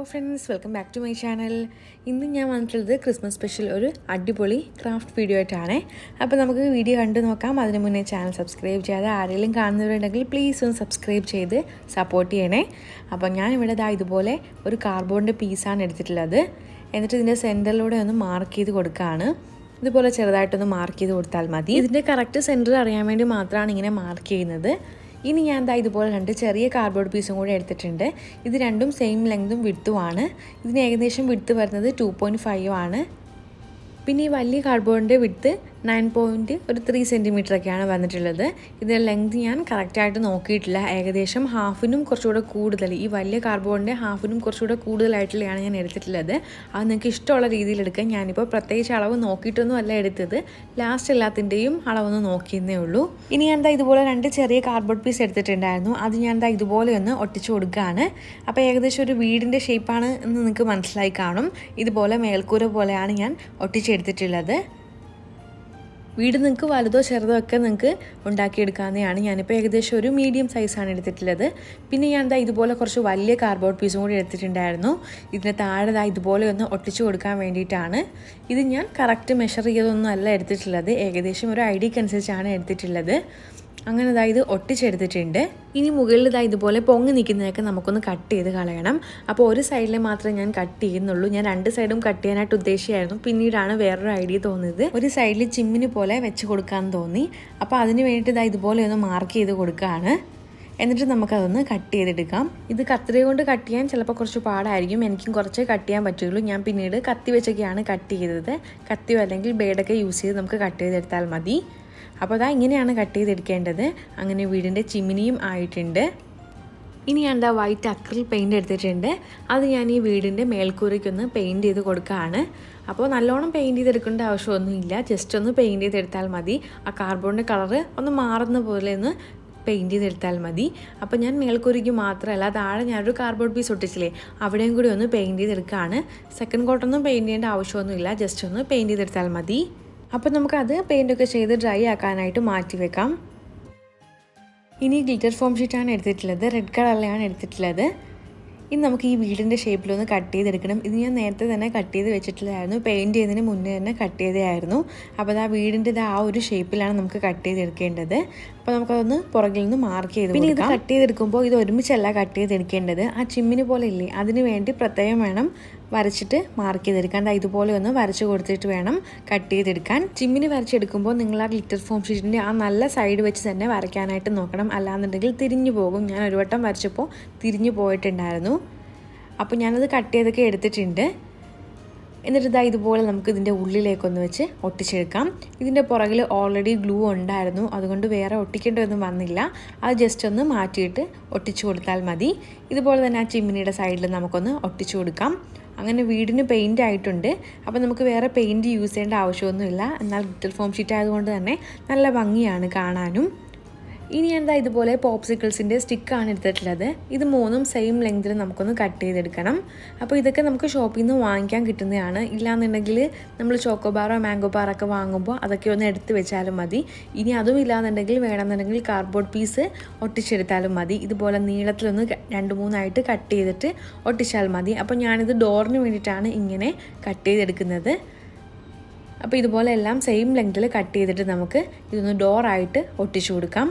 friends welcome back to my channel ഇന്ന് ഞാൻ വന്നിട്ടുള്ളത് ക്രിസ്മസ് സ്പെഷ്യൽ ഒരു അടിപൊളി ക്രാഫ്റ്റ് വീഡിയോ ആയിട്ടാണ് അപ്പോൾ നമുക്ക് വീഡിയോ കണ്ടു നോക്കാം അതിന് മുന്നേ ചാനൽ സബ്സ്ക്രൈബ് ചെയ്യാതെ ആരെങ്കിലും കാണുന്നവരുണ്ടെങ്കിൽ പ്ലീസ് ഒന്ന് സബ്സ്ക്രൈബ് ചെയ്ത് സപ്പോർട്ട് ചെയ്യണേ അപ്പോൾ ഞാൻ ഇവിടെ ഇതാ ഇതുപോലെ ഒരു കാർബോണിൻ്റെ പീസാണ് എടുത്തിട്ടുള്ളത് എന്നിട്ട് ഇതിൻ്റെ സെൻറ്ററിലൂടെ ഒന്ന് മാർക്ക് ചെയ്ത് കൊടുക്കുകയാണ് ഇതുപോലെ ചെറുതായിട്ടൊന്ന് മാർക്ക് ചെയ്ത് കൊടുത്താൽ മതി ഇതിൻ്റെ കറക്റ്റ് സെൻറ്റർ അറിയാൻ വേണ്ടി മാത്രമാണ് ഇങ്ങനെ മാർക്ക് ചെയ്യുന്നത് ഇനി ഞാൻ എന്താ ഇതുപോലെ രണ്ട് ചെറിയ കാർഡ്ബോർഡ് പീസും കൂടി എടുത്തിട്ടുണ്ട് ഇത് രണ്ടും സെയിം ലെങ്തും വിടുത്തുമാണ് ഇതിന് ഏകദേശം വിടുത്ത് വരുന്നത് ടു പോയിൻറ്റ് ഫൈവ് ആണ് പിന്നെ ഈ വലിയ കാർഡ്ബോർഡിൻ്റെ വിടുത്ത് നയൻ പോയിൻറ്റ് ഒരു ത്രീ സെൻറ്റിമീറ്റർ ഒക്കെയാണ് വന്നിട്ടുള്ളത് ഇതിൻ്റെ ലെങ്ത് ഞാൻ കറക്റ്റായിട്ട് നോക്കിയിട്ടില്ല ഏകദേശം ഹാഫിനും കുറച്ചുകൂടെ കൂടുതൽ ഈ വലിയ കാർഡ്ബോർഡിൻ്റെ ഹാഫിനും കുറച്ചുകൂടെ കൂടുതലായിട്ടുള്ളതാണ് ഞാൻ എടുത്തിട്ടുള്ളത് അത് നിങ്ങൾക്ക് ഇഷ്ടമുള്ള രീതിയിൽ എടുക്കാം ഞാനിപ്പോൾ പ്രത്യേകിച്ച് അളവ് നോക്കിയിട്ടൊന്നും അല്ല എടുത്തത് ലാസ്റ്റ് എല്ലാത്തിൻ്റെയും അളവൊന്ന് നോക്കിയെന്നേ ഉള്ളൂ ഇനി ഞാൻ എന്താ ഇതുപോലെ രണ്ട് ചെറിയ കാർഡ്ബോർഡ് പീസ് എടുത്തിട്ടുണ്ടായിരുന്നു അത് ഞാൻ എന്താ ഇതുപോലെ ഒന്ന് ഒട്ടിച്ചു കൊടുക്കുകയാണ് അപ്പോൾ ഏകദേശം ഒരു വീടിൻ്റെ ഷേപ്പാണ് എന്ന് നിങ്ങൾക്ക് മനസ്സിലായി കാണും ഇതുപോലെ മേൽക്കൂര പോലെയാണ് ഞാൻ ഒട്ടിച്ചെടുത്തിട്ടുള്ളത് വീട് നിങ്ങൾക്ക് വലുതോ ചെറുതോ ഒക്കെ നിങ്ങൾക്ക് ഉണ്ടാക്കിയെടുക്കാവുന്നതാണ് ഞാനിപ്പോൾ ഏകദേശം ഒരു മീഡിയം സൈസാണ് എടുത്തിട്ടുള്ളത് പിന്നെ ഞാൻ എന്താ ഇതുപോലെ കുറച്ച് വലിയ കാർഡ്ബോർഡ് പീസും കൂടി എടുത്തിട്ടുണ്ടായിരുന്നു ഇതിന് താഴെ ദാ ഇതുപോലെ ഒന്ന് ഒട്ടിച്ചു കൊടുക്കാൻ വേണ്ടിയിട്ടാണ് ഇത് ഞാൻ കറക്റ്റ് മെഷർ ചെയ്തൊന്നും അല്ല എടുത്തിട്ടുള്ളത് ഏകദേശം ഒരു ഐഡിയക്ക് അനുസരിച്ചാണ് എടുത്തിട്ടുള്ളത് അങ്ങനെ ഇതാ ഇത് ഒട്ടിച്ചെടുത്തിട്ടുണ്ട് ഇനി മുകളിൽ ഇതാ ഇതുപോലെ പൊങ്ങി നിൽക്കുന്നതൊക്കെ നമുക്കൊന്ന് കട്ട് ചെയ്ത് കളയണം അപ്പോൾ ഒരു സൈഡിൽ മാത്രമേ ഞാൻ കട്ട് ചെയ്യുന്നുള്ളൂ ഞാൻ രണ്ട് സൈഡും കട്ട് ചെയ്യാനായിട്ട് ഉദ്ദേശിച്ചായിരുന്നു പിന്നീടാണ് വേറൊരു ഐഡിയ തോന്നിയത് ഒരു സൈഡിൽ ചിമ്മിന് പോലെ വെച്ച് കൊടുക്കാൻ തോന്നി അപ്പോൾ അതിന് വേണ്ടിയിട്ട് ഇതാ ഇതുപോലെ ഒന്ന് മാർക്ക് ചെയ്ത് കൊടുക്കുകയാണ് എന്നിട്ട് നമുക്കതൊന്ന് കട്ട് ചെയ്തെടുക്കാം ഇത് കത്രിക കൊണ്ട് കട്ട് ചെയ്യാൻ ചിലപ്പോൾ കുറച്ച് പാടായിരിക്കും എനിക്കും കുറച്ച് കട്ട് ചെയ്യാൻ പറ്റുള്ളൂ ഞാൻ പിന്നീട് കത്തി വെച്ചൊക്കെയാണ് കട്ട് ചെയ്തത് കത്തിയോ അല്ലെങ്കിൽ ബേഡൊക്കെ യൂസ് ചെയ്ത് നമുക്ക് കട്ട് ചെയ്തെടുത്താൽ മതി അപ്പോൾ അതാ ഇങ്ങനെയാണ് കട്ട് ചെയ്തെടുക്കേണ്ടത് അങ്ങനെ വീടിൻ്റെ ചിമ്മിനിയും ആയിട്ടുണ്ട് ഇനി ഞാൻ എന്താ വൈറ്റ് അക്രിൽ പെയിൻ്റ് എടുത്തിട്ടുണ്ട് അത് ഞാൻ ഈ വീടിൻ്റെ മേൽക്കൂരയ്ക്കൊന്ന് പെയിൻറ് ചെയ്ത് കൊടുക്കുകയാണ് അപ്പോൾ നല്ലോണം പെയിൻറ് ചെയ്തെടുക്കേണ്ട ആവശ്യമൊന്നുമില്ല ജസ്റ്റ് ഒന്ന് പെയിൻറ് ചെയ്തെടുത്താൽ മതി ആ കാർബോണിൻ്റെ കളറ് ഒന്ന് മാറുന്ന പോലെ ഒന്ന് പെയിൻറ് ചെയ്തെടുത്താൽ മതി അപ്പോൾ ഞാൻ മേൽക്കൂരയ്ക്ക് മാത്രമല്ല താഴെ ഞാനൊരു കാർഡ്ബോർഡ് പീസ് ഒട്ടിച്ചില്ലേ അവിടെയും കൂടി ഒന്ന് പെയിൻറ് ചെയ്തെടുക്കുകയാണ് സെക്കൻഡ് കോട്ടൊന്നും പെയിൻറ് ചെയ്യേണ്ട ആവശ്യമൊന്നുമില്ല ജസ്റ്റ് ഒന്ന് പെയിൻറ് ചെയ്തെടുത്താൽ മതി അപ്പോൾ നമുക്കത് പെയിൻ്റൊക്കെ ചെയ്ത് ഡ്രൈ ആക്കാനായിട്ട് മാറ്റി വെക്കാം ഇനി ഗ്ലിറ്റർ ഫോം ഷീറ്റാണ് എടുത്തിട്ടുള്ളത് റെഡ് കളറിലാണ് എടുത്തിട്ടുള്ളത് ഇനി നമുക്ക് ഈ വീടിൻ്റെ ഷേപ്പിലൊന്ന് കട്ട് ചെയ്തെടുക്കണം ഇത് ഞാൻ നേരത്തെ തന്നെ കട്ട് ചെയ്ത് വെച്ചിട്ടുള്ളതായിരുന്നു പെയിൻറ് ചെയ്യുന്നതിന് മുന്നേ തന്നെ കട്ട് ചെയ്തതായിരുന്നു അപ്പോൾ അത് ആ വീടിൻ്റെ ആ ഒരു ഷേപ്പിലാണ് നമുക്ക് കട്ട് ചെയ്തെടുക്കേണ്ടത് അപ്പോൾ നമുക്കതൊന്ന് പുറകിൽ നിന്ന് മാർക്ക് ചെയ്ത് പിന്നെ ഇത് കട്ട് ചെയ്തെടുക്കുമ്പോൾ ഇത് ഒരുമിച്ചല്ല കട്ട് ചെയ്തെടുക്കേണ്ടത് ആ ചിമ്മിന് പോലെ ഇല്ലേ അതിന് വേണ്ടി പ്രത്യേകം വേണം വരച്ചിട്ട് മാർക്ക് ചെയ്തെടുക്കാൻ ദാ ഇതുപോലെ ഒന്ന് വരച്ച് കൊടുത്തിട്ട് വേണം കട്ട് ചെയ്തെടുക്കാൻ ചിമ്മിന് വരച്ചെടുക്കുമ്പോൾ നിങ്ങൾ ആ ഗ്ലിറ്റർ ഫോം ഷീറ്റിൻ്റെ ആ നല്ല സൈഡ് വെച്ച് തന്നെ വരയ്ക്കാനായിട്ട് നോക്കണം അല്ലാന്നുണ്ടെങ്കിൽ തിരിഞ്ഞു പോകും ഞാൻ ഒരു വട്ടം വരച്ചപ്പോൾ തിരിഞ്ഞു പോയിട്ടുണ്ടായിരുന്നു അപ്പോൾ ഞാനത് കട്ട് ചെയ്തൊക്കെ എടുത്തിട്ടുണ്ട് എന്നിട്ട് ഇതാ ഇതുപോലെ നമുക്ക് ഇതിൻ്റെ ഉള്ളിലേക്കൊന്ന് വെച്ച് ഒട്ടിച്ചെടുക്കാം ഇതിൻ്റെ പുറകിൽ ഓൾറെഡി ഗ്ലൂ ഉണ്ടായിരുന്നു അതുകൊണ്ട് വേറെ ഒട്ടിക്കേണ്ടതൊന്നും വന്നില്ല അത് ജസ്റ്റ് ഒന്ന് മാറ്റിയിട്ട് ഒട്ടിച്ചു കൊടുത്താൽ മതി ഇതുപോലെ തന്നെ ആ ചിമ്മിനിയുടെ സൈഡിൽ നമുക്കൊന്ന് ഒട്ടിച്ചു കൊടുക്കാം അങ്ങനെ വീടിന് പെയിൻ്റ് ആയിട്ടുണ്ട് അപ്പോൾ നമുക്ക് വേറെ പെയിൻറ്റ് യൂസ് ചെയ്യേണ്ട ആവശ്യമൊന്നുമില്ല എന്നാൽ ഗ്ലിറ്റർ ഫോം ഷീറ്റ് ആയതുകൊണ്ട് തന്നെ നല്ല ഭംഗിയാണ് കാണാനും ഇനി എന്താ ഇതുപോലെ പോപ്സിക്കിൾസിൻ്റെ സ്റ്റിക്കാണ് എടുത്തിട്ടുള്ളത് ഇത് മൂന്നും സെയിം ലെങ്തിൽ നമുക്കൊന്ന് കട്ട് ചെയ്തെടുക്കണം അപ്പോൾ ഇതൊക്കെ നമുക്ക് ഷോപ്പിൽ നിന്ന് വാങ്ങിക്കാൻ കിട്ടുന്നതാണ് ഇല്ലാന്നുണ്ടെങ്കിൽ നമ്മൾ ചോക്കോബാറോ മാംഗോ ബാറൊക്കെ വാങ്ങുമ്പോൾ അതൊക്കെ ഒന്ന് എടുത്ത് വെച്ചാലും മതി ഇനി അതും ഇല്ലാന്നുണ്ടെങ്കിൽ വേണമെന്നുണ്ടെങ്കിൽ കാർഡ്ബോർഡ് പീസ് ഒട്ടിച്ചെടുത്താലും മതി ഇതുപോലെ നീളത്തിലൊന്ന് രണ്ട് മൂന്നായിട്ട് കട്ട് ചെയ്തിട്ട് ഒട്ടിച്ചാൽ മതി അപ്പോൾ ഞാനിത് ഡോറിന് വേണ്ടിയിട്ടാണ് ഇങ്ങനെ കട്ട് ചെയ്തെടുക്കുന്നത് അപ്പോൾ ഇതുപോലെ എല്ലാം സെയിം ലെങ്തിൽ കട്ട് ചെയ്തിട്ട് നമുക്ക് ഇതൊന്ന് ഡോറായിട്ട് ഒട്ടിച്ചു കൊടുക്കാം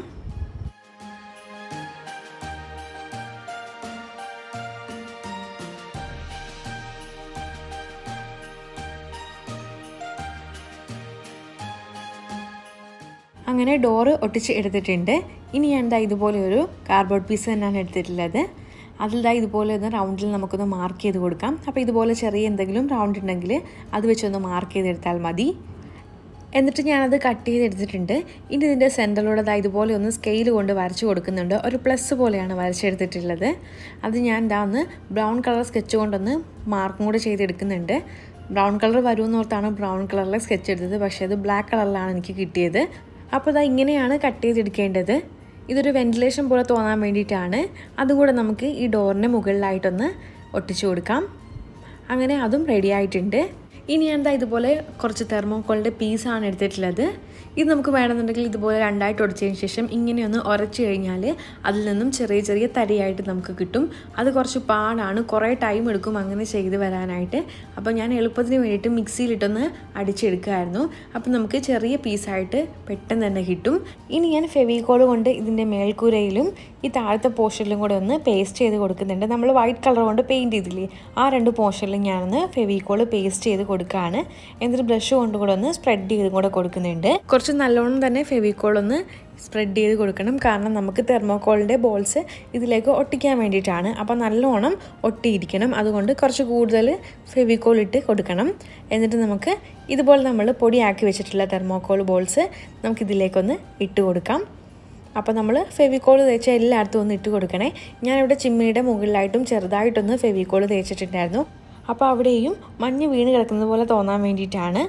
അങ്ങനെ ഡോറ് ഒട്ടിച്ച് എടുത്തിട്ടുണ്ട് ഇനി ഞാൻ എന്താ ഇതുപോലെ ഒരു കാർഡ്ബോർഡ് പീസ് തന്നെയാണ് എടുത്തിട്ടുള്ളത് അതിൽതാ ഇതുപോലെ ഒന്ന് റൗണ്ടിൽ നമുക്കൊന്ന് മാർക്ക് ചെയ്ത് കൊടുക്കാം അപ്പോൾ ഇതുപോലെ ചെറിയ എന്തെങ്കിലും റൗണ്ട് ഉണ്ടെങ്കിൽ അത് വെച്ചൊന്ന് മാർക്ക് ചെയ്തെടുത്താൽ മതി എന്നിട്ട് ഞാനത് കട്ട് ചെയ്തെടുത്തിട്ടുണ്ട് ഇനി ഇതിൻ്റെ സെൻറ്ററിലൂടെ ദാ ഇതുപോലെ ഒന്ന് സ്കെയിൽ കൊണ്ട് വരച്ച് കൊടുക്കുന്നുണ്ട് ഒരു പ്ലസ് പോലെയാണ് വരച്ചെടുത്തിട്ടുള്ളത് അത് ഞാൻ ഇതാ ഒന്ന് ബ്രൗൺ കളർ സ്കെച്ച് കൊണ്ടൊന്ന് മാർക്കും കൂടെ ചെയ്തെടുക്കുന്നുണ്ട് ബ്രൗൺ കളർ വരുമെന്നോർത്താണ് ബ്രൗൺ കളറിലെ സ്കെച്ച് എടുത്തത് പക്ഷേ അത് ബ്ലാക്ക് കളറിലാണ് എനിക്ക് കിട്ടിയത് അപ്പോൾ ഇതാ ഇങ്ങനെയാണ് കട്ട് ചെയ്തെടുക്കേണ്ടത് ഇതൊരു വെന്റിലേഷൻ പോലെ തോന്നാൻ വേണ്ടിയിട്ടാണ് അതുകൂടെ നമുക്ക് ഈ ഡോറിൻ്റെ മുകളിലായിട്ടൊന്ന് ഒട്ടിച്ചു കൊടുക്കാം അങ്ങനെ അതും റെഡി ആയിട്ടുണ്ട് ഇനി എന്താ ഇതുപോലെ കുറച്ച് തെർമോക്കോളിൻ്റെ പീസാണ് എടുത്തിട്ടുള്ളത് ഇത് നമുക്ക് വേണമെന്നുണ്ടെങ്കിൽ ഇതുപോലെ രണ്ടായിട്ട് ഒടിച്ചതിന് ശേഷം ഇങ്ങനെയൊന്ന് ഉരച്ച് കഴിഞ്ഞാൽ അതിൽ നിന്നും ചെറിയ ചെറിയ തരിയായിട്ട് നമുക്ക് കിട്ടും അത് കുറച്ച് പാടാണ് കുറേ ടൈം എടുക്കും അങ്ങനെ ചെയ്ത് വരാനായിട്ട് അപ്പോൾ ഞാൻ എളുപ്പത്തിന് വേണ്ടിയിട്ട് മിക്സിയിലിട്ടൊന്ന് അടിച്ചെടുക്കുമായിരുന്നു അപ്പോൾ നമുക്ക് ചെറിയ പീസായിട്ട് പെട്ടെന്ന് തന്നെ കിട്ടും ഇനി ഞാൻ ഫെവിക്കോൾ കൊണ്ട് ഇതിൻ്റെ മേൽക്കൂരയിലും ഈ താഴത്തെ പോർഷനിലും കൂടെ ഒന്ന് പേസ്റ്റ് ചെയ്ത് കൊടുക്കുന്നുണ്ട് നമ്മൾ വൈറ്റ് കളർ കൊണ്ട് പെയിൻറ് ചെയ്തില്ലേ ആ രണ്ട് പോർഷനിലും ഞാനൊന്ന് ഫെവിക്കോൾ പേസ്റ്റ് ചെയ്ത് കൊടുക്കുകയാണ് എന്നിട്ട് ബ്രഷ് കൊണ്ട് കൂടെ ഒന്ന് സ്പ്രെഡ് ചെയ്ത് കൂടെ കൊടുക്കുന്നുണ്ട് കുറച്ച് നല്ലോണം തന്നെ ഫെവിക്കോൾ ഒന്ന് സ്പ്രെഡ് ചെയ്ത് കൊടുക്കണം കാരണം നമുക്ക് തെർമോക്കോളിൻ്റെ ബോൾസ് ഇതിലേക്ക് ഒട്ടിക്കാൻ വേണ്ടിയിട്ടാണ് അപ്പോൾ നല്ലോണം ഒട്ടിയിരിക്കണം അതുകൊണ്ട് കുറച്ച് കൂടുതൽ ഫെവിക്കോൾ ഇട്ട് കൊടുക്കണം എന്നിട്ട് നമുക്ക് ഇതുപോലെ നമ്മൾ പൊടിയാക്കി വെച്ചിട്ടുള്ള തെർമോക്കോൾ ബോൾസ് നമുക്കിതിലേക്കൊന്ന് ഇട്ട് കൊടുക്കാം അപ്പോൾ നമ്മൾ ഫെവിക്കോൾ തേച്ച എല്ലായിടത്തും ഒന്ന് ഇട്ട് കൊടുക്കണേ ഞാനിവിടെ ചിമ്മിയുടെ മുകളിലായിട്ടും ചെറുതായിട്ടൊന്ന് ഫെവിക്കോൾ തേച്ചിട്ടുണ്ടായിരുന്നു അപ്പോൾ അവിടെയും മഞ്ഞ് വീണ് കിടക്കുന്നത് പോലെ തോന്നാൻ വേണ്ടിയിട്ടാണ്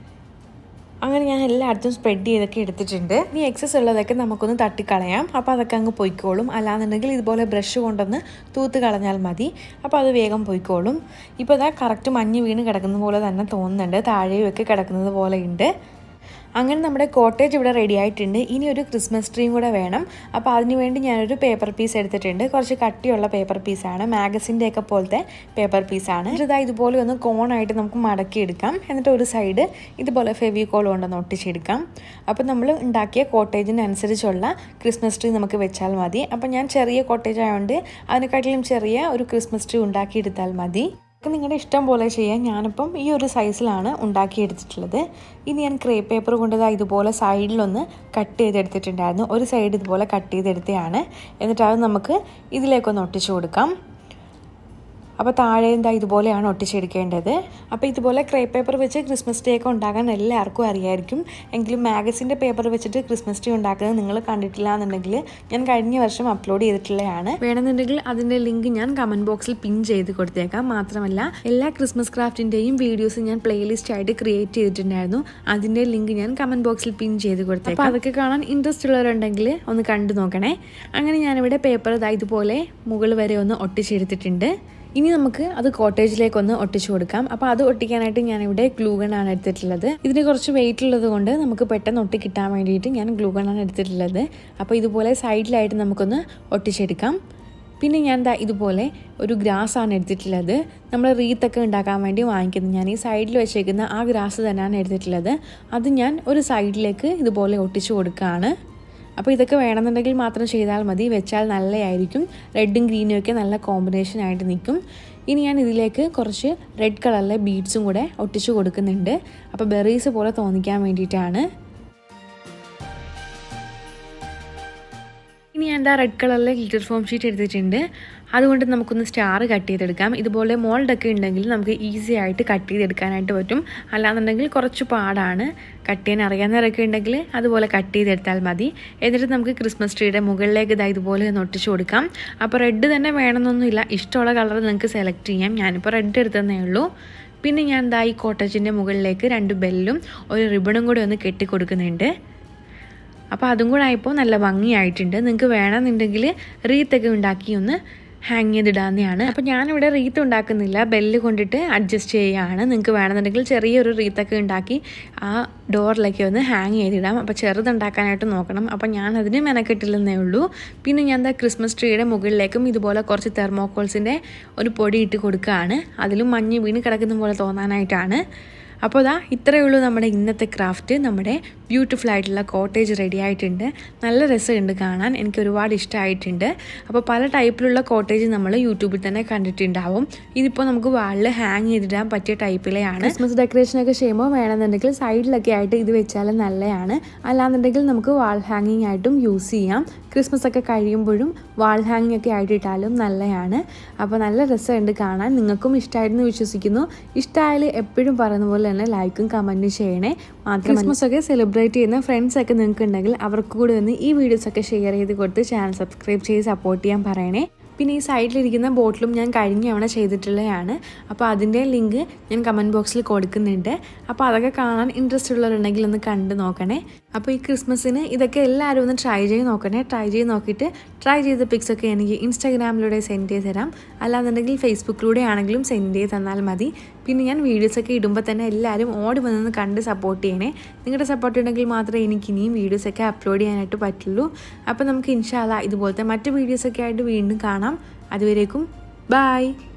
അങ്ങനെ ഞാൻ എല്ലായിടത്തും സ്പ്രെഡ് ചെയ്തൊക്കെ എടുത്തിട്ടുണ്ട് ഇനി എക്സസ് ഉള്ളതൊക്കെ നമുക്കൊന്ന് തട്ടിക്കളയാം അപ്പോൾ അതൊക്കെ അങ്ങ് പൊയ്ക്കോളും അല്ലാന്നുണ്ടെങ്കിൽ ഇതുപോലെ ബ്രഷ് കൊണ്ടൊന്ന് തൂത്ത് കളഞ്ഞാൽ മതി അപ്പോൾ അത് വേഗം പൊയ്ക്കോളും ഇപ്പോൾ ഇതാ കറക്റ്റ് മഞ്ഞ് വീണ് കിടക്കുന്ന പോലെ തന്നെ തോന്നുന്നുണ്ട് താഴെയും ഒക്കെ കിടക്കുന്നത് പോലെ ഉണ്ട് അങ്ങനെ നമ്മുടെ കോട്ടേജ് ഇവിടെ റെഡി ആയിട്ടുണ്ട് ഇനി ഒരു ക്രിസ്മസ് ട്രീയും കൂടെ വേണം അപ്പോൾ അതിന് വേണ്ടി ഞാനൊരു പേപ്പർ പീസ് എടുത്തിട്ടുണ്ട് കുറച്ച് കട്ടിയുള്ള പേപ്പർ പീസാണ് മാഗസിൻ്റെ ഒക്കെ പോലത്തെ പേപ്പർ പീസാണ് ഇതാ ഇതുപോലെ ഒന്ന് കോണായിട്ട് നമുക്ക് മടക്കി എടുക്കാം എന്നിട്ട് ഒരു സൈഡ് ഇതുപോലെ ഫെവിക്കോൾ കൊണ്ടൊന്ന് ഒട്ടിച്ചെടുക്കാം അപ്പോൾ നമ്മൾ ഉണ്ടാക്കിയ കോട്ടേജിനനുസരിച്ചുള്ള ക്രിസ്മസ് ട്രീ നമുക്ക് വെച്ചാൽ മതി അപ്പോൾ ഞാൻ ചെറിയ കോട്ടേജ് ആയതുകൊണ്ട് അതിനെക്കാട്ടിലും ചെറിയ ഒരു ക്രിസ്മസ് ട്രീ ഉണ്ടാക്കിയെടുത്താൽ മതി ഒക്കെ നിങ്ങളുടെ ഇഷ്ടം പോലെ ചെയ്യാം ഞാനിപ്പം ഈ ഒരു സൈസിലാണ് ഉണ്ടാക്കിയെടുത്തിട്ടുള്ളത് ഇനി ഞാൻ ക്രേ പേപ്പർ കൊണ്ട് ഇതുപോലെ സൈഡിലൊന്ന് കട്ട് ചെയ്തെടുത്തിട്ടുണ്ടായിരുന്നു ഒരു സൈഡ് ഇതുപോലെ കട്ട് ചെയ്തെടുത്തതാണ് എന്നിട്ട് അത് നമുക്ക് ഇതിലേക്കൊന്ന് ഒട്ടിച്ചു കൊടുക്കാം അപ്പോൾ താഴെ എന്താ ഇതുപോലെയാണ് ഒട്ടിച്ചെടുക്കേണ്ടത് അപ്പോൾ ഇതുപോലെ ക്രേ പേപ്പർ വെച്ച് ക്രിസ്മസ് ട്രീ ഒക്കെ ഉണ്ടാക്കാൻ എല്ലാവർക്കും അറിയായിരിക്കും എങ്കിലും മാഗസിൻ്റെ പേപ്പർ വെച്ചിട്ട് ക്രിസ്മസ് ട്രീ ഉണ്ടാക്കുന്നത് നിങ്ങൾ കണ്ടിട്ടില്ല എന്നുണ്ടെങ്കിൽ ഞാൻ കഴിഞ്ഞ വർഷം അപ്ലോഡ് ചെയ്തിട്ടുള്ളതാണ് വേണമെന്നുണ്ടെങ്കിൽ അതിൻ്റെ ലിങ്ക് ഞാൻ കമൻറ്റ് ബോക്സിൽ പിൻ ചെയ്ത് കൊടുത്തേക്കാം മാത്രമല്ല എല്ലാ ക്രിസ്മസ് ക്രാഫ്റ്റിൻ്റെയും വീഡിയോസ് ഞാൻ പ്ലേലിസ്റ്റ് ആയിട്ട് ക്രിയേറ്റ് ചെയ്തിട്ടുണ്ടായിരുന്നു അതിൻ്റെ ലിങ്ക് ഞാൻ കമൻറ്റ് ബോക്സിൽ പിൻ ചെയ്ത് കൊടുത്തേക്കാം അപ്പോൾ അതൊക്കെ കാണാൻ ഇൻട്രസ്റ്റ് ഉള്ളവരുണ്ടെങ്കിൽ ഒന്ന് കണ്ടു നോക്കണേ അങ്ങനെ ഞാനിവിടെ പേപ്പർ ഇതാ ഇതുപോലെ മുകൾ വരെ ഒന്ന് ഒട്ടിച്ചെടുത്തിട്ടുണ്ട് ഇനി നമുക്ക് അത് കോട്ടേജിലേക്കൊന്ന് ഒട്ടിച്ചു കൊടുക്കാം അപ്പോൾ അത് ഒട്ടിക്കാനായിട്ട് ഞാനിവിടെ ഗ്ലൂഗണാണ് എടുത്തിട്ടുള്ളത് ഇതിന് കുറച്ച് വെയിറ്റ് ഉള്ളത് കൊണ്ട് നമുക്ക് പെട്ടെന്ന് ഒട്ടി കിട്ടാൻ വേണ്ടിയിട്ട് ഞാൻ ഗ്ലൂഗണാണ് എടുത്തിട്ടുള്ളത് അപ്പോൾ ഇതുപോലെ സൈഡിലായിട്ട് നമുക്കൊന്ന് ഒട്ടിച്ചെടുക്കാം പിന്നെ ഞാൻ ദാ ഇതുപോലെ ഒരു ഗ്രാസ് ആണ് എടുത്തിട്ടുള്ളത് നമ്മൾ റീത്തൊക്കെ ഉണ്ടാക്കാൻ വേണ്ടി വാങ്ങിക്കുന്നത് ഞാൻ ഈ സൈഡിൽ വെച്ചേക്കുന്ന ആ ഗ്രാസ് തന്നെയാണ് എടുത്തിട്ടുള്ളത് അത് ഞാൻ ഒരു സൈഡിലേക്ക് ഇതുപോലെ ഒട്ടിച്ചു കൊടുക്കുകയാണ് അപ്പോൾ ഇതൊക്കെ വേണമെന്നുണ്ടെങ്കിൽ മാത്രം ചെയ്താൽ മതി വെച്ചാൽ നല്ലതായിരിക്കും റെഡും ഗ്രീനും ഒക്കെ നല്ല കോമ്പിനേഷൻ ആയിട്ട് നിൽക്കും ഇനി ഞാൻ ഇതിലേക്ക് കുറച്ച് റെഡ് കളറിലെ ബീഡ്സും കൂടെ ഒട്ടിച്ചു കൊടുക്കുന്നുണ്ട് അപ്പോൾ ബെറീസ് പോലെ തോന്നിക്കാൻ വേണ്ടിയിട്ടാണ് ഇനി ഞാൻ എന്താ റെഡ് കളറിലെ ഗ്ലിറ്റർ ഫോം ഷീറ്റ് എടുത്തിട്ടുണ്ട് അതുകൊണ്ട് നമുക്കൊന്ന് സ്റ്റാർ കട്ട് ചെയ്തെടുക്കാം ഇതുപോലെ മോൾഡൊക്കെ ഉണ്ടെങ്കിൽ നമുക്ക് ഈസി ആയിട്ട് കട്ട് ചെയ്തെടുക്കാനായിട്ട് പറ്റും അല്ലാന്നുണ്ടെങ്കിൽ കുറച്ച് പാടാണ് കട്ട് ചെയ്യാൻ അറിയാവുന്നവരൊക്കെ ഉണ്ടെങ്കിൽ അതുപോലെ കട്ട് ചെയ്തെടുത്താൽ മതി എന്നിട്ട് നമുക്ക് ക്രിസ്മസ് ട്രീയുടെ മുകളിലേക്ക് ഇതാ ഇതുപോലെ ഒന്ന് ഒട്ടിച്ചു കൊടുക്കാം അപ്പോൾ റെഡ് തന്നെ വേണമെന്നൊന്നുമില്ല ഇഷ്ടമുള്ള കളർ നിങ്ങൾക്ക് സെലക്ട് ചെയ്യാം ഞാനിപ്പോൾ റെഡ് എടുത്തതേ ഉള്ളൂ പിന്നെ ഞാൻ എന്താ ഈ കോട്ടേജിൻ്റെ മുകളിലേക്ക് രണ്ട് ബെല്ലും ഒരു റിബണും കൂടി ഒന്ന് കെട്ടി കൊടുക്കുന്നുണ്ട് അപ്പോൾ അതും കൂടെ ആയപ്പോൾ നല്ല ഭംഗിയായിട്ടുണ്ട് നിങ്ങൾക്ക് വേണമെന്നുണ്ടെങ്കിൽ റീത്തൊക്കെ ഉണ്ടാക്കി ഒന്ന് ഹാങ് ചെയ്തിടാവുന്നതാണ് അപ്പോൾ ഞാനിവിടെ റീത്ത് ഉണ്ടാക്കുന്നില്ല ബെല്ല് കൊണ്ടിട്ട് അഡ്ജസ്റ്റ് ചെയ്യുകയാണ് നിങ്ങൾക്ക് വേണമെന്നുണ്ടെങ്കിൽ ചെറിയൊരു റീത്തൊക്കെ ഉണ്ടാക്കി ആ ഡോറിലേക്ക് ഒന്ന് ഹാങ് ചെയ്തിടാം അപ്പോൾ ചെറുതുണ്ടാക്കാനായിട്ട് നോക്കണം അപ്പോൾ ഞാൻ അതിന് മെനക്കെട്ടില്ലെന്നേ ഉള്ളൂ പിന്നെ ഞാൻ എന്താ ക്രിസ്മസ് ട്രീയുടെ മുകളിലേക്കും ഇതുപോലെ കുറച്ച് തെർമോക്കോൾസിൻ്റെ ഒരു പൊടി ഇട്ട് കൊടുക്കുകയാണ് അതിലും മഞ്ഞ് വീണ് കിടക്കുന്ന പോലെ തോന്നാനായിട്ടാണ് അപ്പോൾ അതാ ഇത്രയേ ഉള്ളൂ നമ്മുടെ ഇന്നത്തെ ക്രാഫ്റ്റ് നമ്മുടെ ബ്യൂട്ടിഫുൾ ആയിട്ടുള്ള കോട്ടേജ് റെഡി ആയിട്ടുണ്ട് നല്ല രസമുണ്ട് കാണാൻ എനിക്ക് ഒരുപാട് ഇഷ്ടമായിട്ടുണ്ട് അപ്പോൾ പല ടൈപ്പിലുള്ള കോട്ടേജ് നമ്മൾ യൂട്യൂബിൽ തന്നെ കണ്ടിട്ടുണ്ടാവും ഇതിപ്പോൾ നമുക്ക് വാളിൽ ഹാങ് ചെയ്തിടാൻ പറ്റിയ ടൈപ്പിലെയാണ് ക്രിസ്മസ് ഡെക്കറേഷൻ ഒക്കെ ചെയ്യുമ്പോൾ വേണമെന്നുണ്ടെങ്കിൽ സൈഡിലൊക്കെ ആയിട്ട് ഇത് വെച്ചാൽ നല്ലതാണ് അല്ലാന്നുണ്ടെങ്കിൽ നമുക്ക് വാൾ ഹാങ്ങിങ് ആയിട്ടും യൂസ് ചെയ്യാം ക്രിസ്മസ് ഒക്കെ കഴിയുമ്പോഴും വാൾ ഹാങ്ങിങ് ഒക്കെ ആയിട്ട് ഇട്ടാലും നല്ലതാണ് അപ്പോൾ നല്ല രസമുണ്ട് കാണാൻ നിങ്ങൾക്കും ഇഷ്ടമായിരുന്നു വിശ്വസിക്കുന്നു ഇഷ്ടമായാൽ എപ്പോഴും പറയുന്ന പോലെ തന്നെ ലൈക്കും കമൻറ്റും ചെയ്യണേ മാത്രം ക്രിസ്മസ് ഒക്കെ സെലിബ്രേറ്റ് ചെയ്യുന്ന ഫ്രണ്ട്സ് ഒക്കെ നിങ്ങൾക്ക് ഉണ്ടെങ്കിൽ അവർക്ക് കൂടി ഒന്ന് ഈ വീഡിയോസ് ഒക്കെ ഷെയർ ചെയ്ത് കൊടുത്ത് ചാനൽ സബ്സ്ക്രൈബ് ചെയ്ത് സപ്പോർട്ട് ചെയ്യാൻ പറയണേ പിന്നെ ഈ സൈഡിലിരിക്കുന്ന ബോട്ടിലും ഞാൻ കഴിഞ്ഞ തവണ ചെയ്തിട്ടുള്ളതാണ് അപ്പോൾ അതിൻ്റെ ലിങ്ക് ഞാൻ കമൻറ്റ് ബോക്സിൽ കൊടുക്കുന്നുണ്ട് അപ്പോൾ അതൊക്കെ കാണാൻ ഇൻട്രസ്റ്റ് ഉള്ളവരുണ്ടെങ്കിൽ ഒന്ന് കണ്ട് നോക്കണേ അപ്പോൾ ഈ ക്രിസ്മസിന് ഇതൊക്കെ എല്ലാവരും ഒന്ന് ട്രൈ ചെയ്ത് നോക്കണേ ട്രൈ ചെയ്ത് നോക്കിയിട്ട് ട്രൈ ചെയ്ത പിക്സ് ഒക്കെ എനിക്ക് ഇൻസ്റ്റാഗ്രാമിലൂടെ സെൻഡ് ചെയ്ത് തരാം അല്ലാന്നുണ്ടെങ്കിൽ ഫേസ്ബുക്കിലൂടെ ആണെങ്കിലും സെൻഡ് ചെയ്ത് തന്നാൽ മതി പിന്നെ ഞാൻ വീഡിയോസൊക്കെ ഇടുമ്പോൾ തന്നെ എല്ലാവരും ഓടി വന്നൊന്ന് കണ്ട് സപ്പോർട്ട് ചെയ്യണേ നിങ്ങളുടെ സപ്പോർട്ട് ഉണ്ടെങ്കിൽ മാത്രമേ എനിക്ക് ഇനിയും വീഡിയോസൊക്കെ അപ്ലോഡ് ചെയ്യാനായിട്ട് പറ്റുള്ളൂ അപ്പോൾ നമുക്ക് ഇൻഷാല്ല ഇതുപോലത്തെ മറ്റ് വീഡിയോസൊക്കെ ആയിട്ട് വീണ്ടും കാണാം അതുവരേക്കും ബായ്